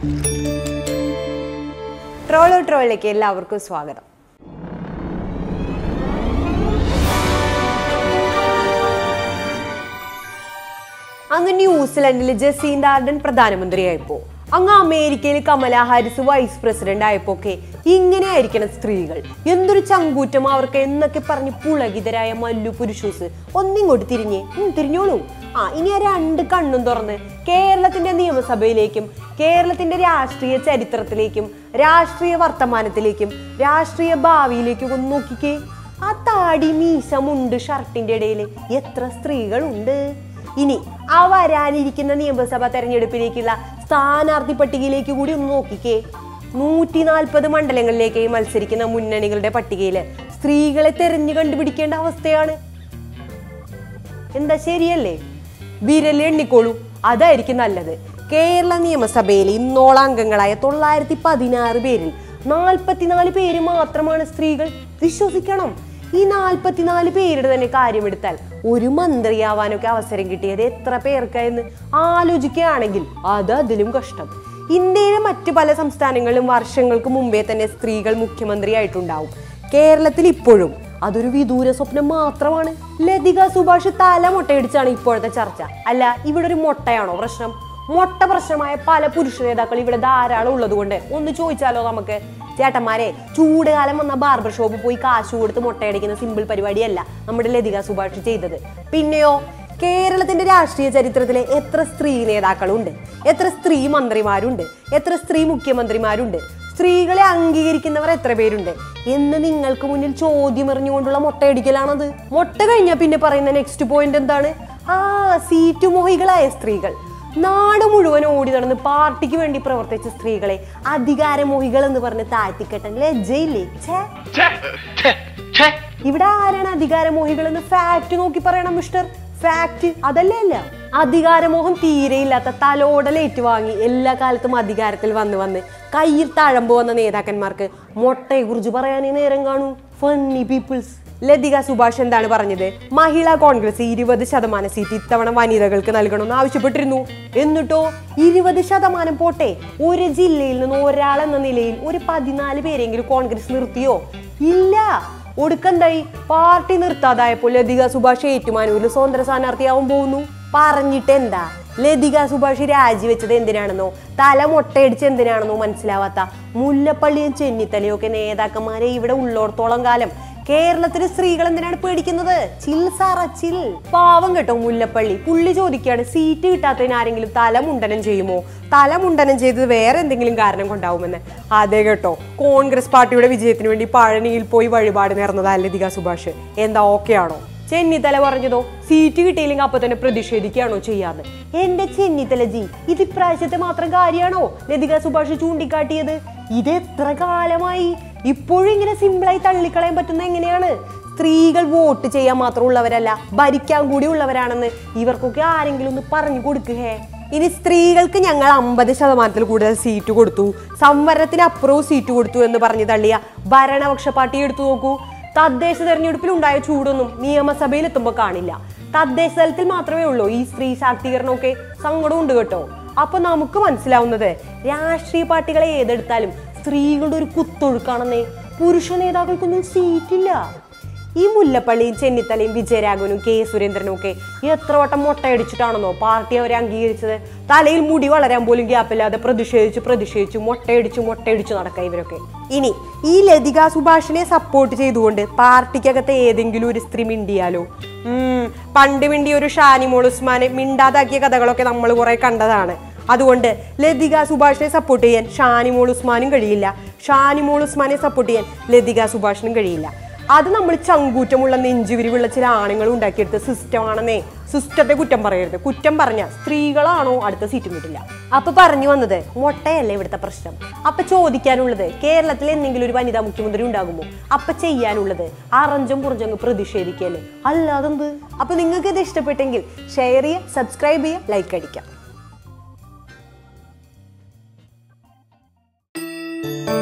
ട്രോളോ ട്രോളിലേക്ക് എല്ലാവർക്കും സ്വാഗതം അങ്ങ് ന്യൂസിലൻഡിൽ ജസീന്ത ആർഡൻ പ്രധാനമന്ത്രിയായപ്പോ അങ്ങ് അമേരിക്കയിൽ കമല ഹാരിസ് വൈസ് പ്രസിഡന്റ് ആയപ്പോ ഒക്കെ ഇങ്ങനെ ആയിരിക്കണം സ്ത്രീകൾ എന്തൊരു ചങ്കൂറ്റം അവർക്ക് എന്നൊക്കെ പറഞ്ഞ് പുളകിതരായ മല്ലു പുരുഷൂസ് ഒന്നിങ്ങോട്ട് തിരിഞ്ഞേ ഉം, തിരിഞ്ഞോളൂ ആ ഇനി ആ രണ്ട് കണ്ണും തുറന്ന് കേരളത്തിന്റെ നിയമസഭയിലേക്കും കേരളത്തിന്റെ രാഷ്ട്രീയ ചരിത്രത്തിലേക്കും രാഷ്ട്രീയ വർത്തമാനത്തിലേക്കും രാഷ്ട്രീയ ഭാവിയിലേക്കും ഒന്ന് നോക്കിക്കേ ആ താടി മീശ മുണ്ട് ഷർട്ടിന്റെ ഇടയിൽ എത്ര സ്ത്രീകളുണ്ട് ഇനി ആ വരാനിരിക്കുന്ന നിയമസഭാ തെരഞ്ഞെടുപ്പിലേക്കുള്ള സ്ഥാനാർത്ഥി പട്ടികയിലേക്ക് കൂടി ഒന്ന് നോക്കിക്കേ നൂറ്റി നാൽപ്പത് മണ്ഡലങ്ങളിലേക്ക് മത്സരിക്കുന്ന മുന്നണികളുടെ പട്ടികയിൽ സ്ത്രീകളെ തെരഞ്ഞു കണ്ടുപിടിക്കേണ്ട അവസ്ഥയാണ് എന്താ ശരിയല്ലേ വിരൽ എണ്ണിക്കോളൂ അതായിരിക്കും നല്ലത് കേരള നിയമസഭയിൽ ഇന്നോളം അംഗങ്ങളായ തൊള്ളായിരത്തി പതിനാറ് പേരിൽ നാൽപ്പത്തിനാല് പേര് മാത്രമാണ് സ്ത്രീകൾ വിശ്വസിക്കണം ഈ നാൽപ്പത്തിനാല് പേരുടെ തന്നെ കാര്യമെടുത്താൽ ഒരു മന്ത്രിയാവാനൊക്കെ അവസരം കിട്ടിയത് എത്ര പേർക്കായെന്ന് ആലോചിക്കുകയാണെങ്കിൽ അത് അതിലും കഷ്ടം ഇന്ത്യയിലെ മറ്റു പല സംസ്ഥാനങ്ങളിലും വർഷങ്ങൾക്ക് മുമ്പേ തന്നെ സ്ത്രീകൾ മുഖ്യമന്ത്രിയായിട്ടുണ്ടാവും കേരളത്തിൽ ഇപ്പോഴും അതൊരു വിദൂര സ്വപ്നം മാത്രമാണ് ലതിക സുഭാഷ് തല മുട്ടയടിച്ചാണ് ഇപ്പോഴത്തെ ചർച്ച അല്ല ഇവിടെ ഒരു മുട്ടയാണോ പ്രശ്നം മുട്ട പ്രശ്നമായ പല പുരുഷ നേതാക്കൾ ഇവിടെ ധാരാളം ഉള്ളത് കൊണ്ട് ഒന്ന് ചോദിച്ചാലോ നമുക്ക് ചേട്ടന്മാരെ ചൂടുകാലം വന്ന ബാർബർ ഷോപ്പിൽ പോയി കാശ് കൊടുത്ത് മുട്ടയടിക്കുന്ന സിമ്പിൾ പരിപാടിയല്ല നമ്മുടെ ലതിക സുഭാഷ് ചെയ്തത് പിന്നെയോ കേരളത്തിന്റെ രാഷ്ട്രീയ ചരിത്രത്തിലെ എത്ര സ്ത്രീ നേതാക്കളുണ്ട് എത്ര സ്ത്രീ മന്ത്രിമാരുണ്ട് എത്ര സ്ത്രീ മുഖ്യമന്ത്രിമാരുണ്ട് സ്ത്രീകളെ അംഗീകരിക്കുന്നവർ എത്ര പേരുണ്ട് എന്ന് നിങ്ങൾക്ക് മുന്നിൽ ചോദ്യം എറിഞ്ഞുകൊണ്ടുള്ള മുട്ടയടിക്കലാണത് മുട്ട കഴിഞ്ഞാൽ പിന്നെ പറയുന്ന നെക്സ്റ്റ് പോയിന്റ് എന്താണ് ആ സീറ്റ് മോഹികളായ സ്ത്രീകൾ നാട് മുഴുവൻ ഓടി നടന്ന് പാർട്ടിക്ക് വേണ്ടി പ്രവർത്തിച്ച സ്ത്രീകളെ അധികാരമോഹികൾ എന്ന് പറഞ്ഞ് താഴ്ത്തിക്കെട്ടാൻ ലജ്ജയില്ലേ ഛേ ഇവിടെ ആരാണ് അധികാരമോഹികൾ എന്ന് ഫാക്ട് നോക്കി പറയണം മിസ്റ്റർ ഫാക്ട് അതല്ലേ അല്ല അധികാരമോഹം തീരെയില്ലാത്ത തലോടൽ ഏറ്റുവാങ്ങി എല്ലാ കാലത്തും അധികാരത്തിൽ വന്ന് വന്ന് കയ്യിൽ തഴമ്പ് വന്ന നേതാക്കന്മാർക്ക് മൊട്ടയെ കുറിച്ച് പറയാനേ നേരം കാണൂ ഫണ്ണി പീപ്പിൾസ് ലതിക സുഭാഷ് എന്താണ് പറഞ്ഞത് മഹിളാ കോൺഗ്രസ് ഇരുപത് ശതമാനം സീറ്റ് ഇത്തവണ വനിതകൾക്ക് നൽകണമെന്ന് ആവശ്യപ്പെട്ടിരുന്നു എന്നിട്ടോ ഇരുപത് ശതമാനം പോട്ടെ ഒരു ജില്ലയിൽ നിന്ന് ഒരാളെന്ന നിലയിൽ ഒരു പതിനാല് പേരെങ്കിലും കോൺഗ്രസ് നിർത്തിയോ ഇല്ല ഒടുക്കെന്തായി പാർട്ടി നിർത്താതായപ്പോൾ ലതിക സുഭാഷ് ഏറ്റുമാനൂരിൽ സ്വതന്ത്ര സ്ഥാനാർത്ഥിയാവാൻ പോകുന്നു പറഞ്ഞിട്ട് എന്താ ലതിക സുഭാഷ് രാജിവെച്ചത് എന്തിനാണെന്നോ തല മൊട്ടയടിച്ച് എന്തിനാണെന്നോ മനസ്സിലാവാത്ത മുല്ലപ്പള്ളിയും ചെന്നിത്തലയും ഒക്കെ നേതാക്കന്മാരെ ഇവിടെ ഉള്ളോടത്തോളം കാലം കേരളത്തിലെ സ്ത്രീകൾ എന്തിനാണ് പേടിക്കുന്നത് ചിൽ സാറ ചിൽ പാവം കേട്ടോ മുല്ലപ്പള്ളി പുള്ളി ചോദിക്കുകയാണ് സീറ്റ് കിട്ടാത്തതിന് ആരെങ്കിലും തല മുണ്ടനം ചെയ്യുമോ തല മുണ്ടനം ചെയ്തത് വേറെ എന്തെങ്കിലും കാരണം കൊണ്ടാവുമെന്ന് അതെ കേട്ടോ കോൺഗ്രസ് പാർട്ടിയുടെ വിജയത്തിന് വേണ്ടി പഴനിയിൽ പോയി വഴിപാട് നേർന്നതാ ലതിക സുഭാഷ് എന്താ ഓക്കെ ആണോ ചെന്നിത്തല പറഞ്ഞതോ സീറ്റ് കിട്ടിയില്ലെങ്കിൽ അപ്പൊ തന്നെ പ്രതിഷേധിക്കുകയാണോ ചെയ്യാന്ന് എന്റെ ചെന്നിത്തല ജി ഇത് ഇപ്രാവശ്യത്തെ മാത്രം കാര്യമാണോ ലതിക സുഭാഷ് ചൂണ്ടിക്കാട്ടിയത് ഇത് എത്ര കാലമായി ഇപ്പോഴും ഇങ്ങനെ സിമ്പിളായി തള്ളിക്കളയാൻ പറ്റുന്ന എങ്ങനെയാണ് സ്ത്രീകൾ വോട്ട് ചെയ്യാൻ മാത്രമുള്ളവരല്ല ഭരിക്കാൻ കൂടി ഉള്ളവരാണെന്ന് ഇവർക്കൊക്കെ ആരെങ്കിലും ഒന്ന് പറഞ്ഞു കൊടുക്കുകേ ഇനി സ്ത്രീകൾക്ക് ഞങ്ങൾ അമ്പത് ശതമാനത്തിൽ കൂടുതൽ സീറ്റ് കൊടുത്തു സംവരണത്തിന് അപ്പുറവും സീറ്റ് കൊടുത്തു എന്ന് പറഞ്ഞു തള്ളിയ ഭരണപക്ഷ പാർട്ടി എടുത്തു നോക്കൂ തദ്ദേശ തെരഞ്ഞെടുപ്പിൽ ഉണ്ടായ ചൂടൊന്നും നിയമസഭയിൽ എത്തുമ്പോൾ കാണില്ല തദ്ദേശ തലത്തിൽ മാത്രമേ ഉള്ളൂ ഈ സ്ത്രീ ശാക്തീകരണമൊക്കെ സങ്കടം ഉണ്ട് കേട്ടോ അപ്പൊ നമുക്ക് മനസ്സിലാവുന്നത് രാഷ്ട്രീയ പാർട്ടികളെ ഏതെടുത്താലും സ്ത്രീകളുടെ ഒരു കുത്തൊഴുക്കാണെന്നേ പുരുഷ നേതാക്കൾക്കൊന്നും സീറ്റില്ല ഈ മുല്ലപ്പള്ളിയും ചെന്നിത്തലയും വിജയരാഘവനും കെ സുരേന്ദ്രനും ഒക്കെ എത്ര വട്ടം മുട്ടയടിച്ചിട്ടാണെന്നോ പാർട്ടി അവരെ അംഗീകരിച്ചത് തലയിൽ മുടി വളരാൻ പോലും ഗ്യാപ്പില്ലാതെ പ്രതിഷേധിച്ച് പ്രതിഷേധിച്ച് മുട്ടയടിച്ച് മുട്ടയടിച്ച് നടക്കുക ഇവരൊക്കെ ഇനി ഈ ലതിക സുഭാഷിനെ സപ്പോർട്ട് ചെയ്തുകൊണ്ട് പാർട്ടിക്കകത്തെ ഏതെങ്കിലും ഒരു സ്ത്രീ മിണ്ടിയാലോ ഉം, പണ്ട് മിണ്ടിയ ഒരു ഷാനിമോൾ ഉസ്മാനെ മിണ്ടാതാക്കിയ കഥകളൊക്കെ നമ്മൾ കുറെ കണ്ടതാണ് അതുകൊണ്ട് ലതിക സുഭാഷിനെ സപ്പോർട്ട് ചെയ്യാൻ ഷാനിമോൾ ഉസ്മാനും കഴിയില്ല ഷാനിമോൾ ഉസ്മാനെ സപ്പോർട്ട് ചെയ്യാൻ ലതിക സുഭാഷിനും കഴിയില്ല അത് നമ്മൾ ചങ്കൂറ്റമുള്ള നെഞ്ചുവിരിവുള്ള ചില ആണുങ്ങൾ ഉണ്ടാക്കിയെടുത്ത സിസ്റ്റമാണെന്നേ സിസ്റ്റത്തെ കുറ്റം പറയരുത് കുറ്റം പറഞ്ഞ സ്ത്രീകളാണോ അടുത്ത സീറ്റും കിട്ടില്ല അപ്പൊ പറഞ്ഞു വന്നത് മൊട്ടയല്ലേ ഇവിടുത്തെ പ്രശ്നം അപ്പൊ ചോദിക്കാനുള്ളത് കേരളത്തിൽ എന്തെങ്കിലും ഒരു വനിതാ മുഖ്യമന്ത്രി ഉണ്ടാകുമോ അപ്പൊ ചെയ്യാനുള്ളത് അറഞ്ചും പുറഞ്ചങ്ങ് പ്രതിഷേധിക്കല്ലേ അല്ലാതെന്ത് അപ്പൊ നിങ്ങൾക്ക് ഇത് ഇഷ്ടപ്പെട്ടെങ്കിൽ ഷെയർ ചെയ്യുക സബ്സ്ക്രൈബ് ചെയ്യുക ലൈക്ക് അടിക്കാം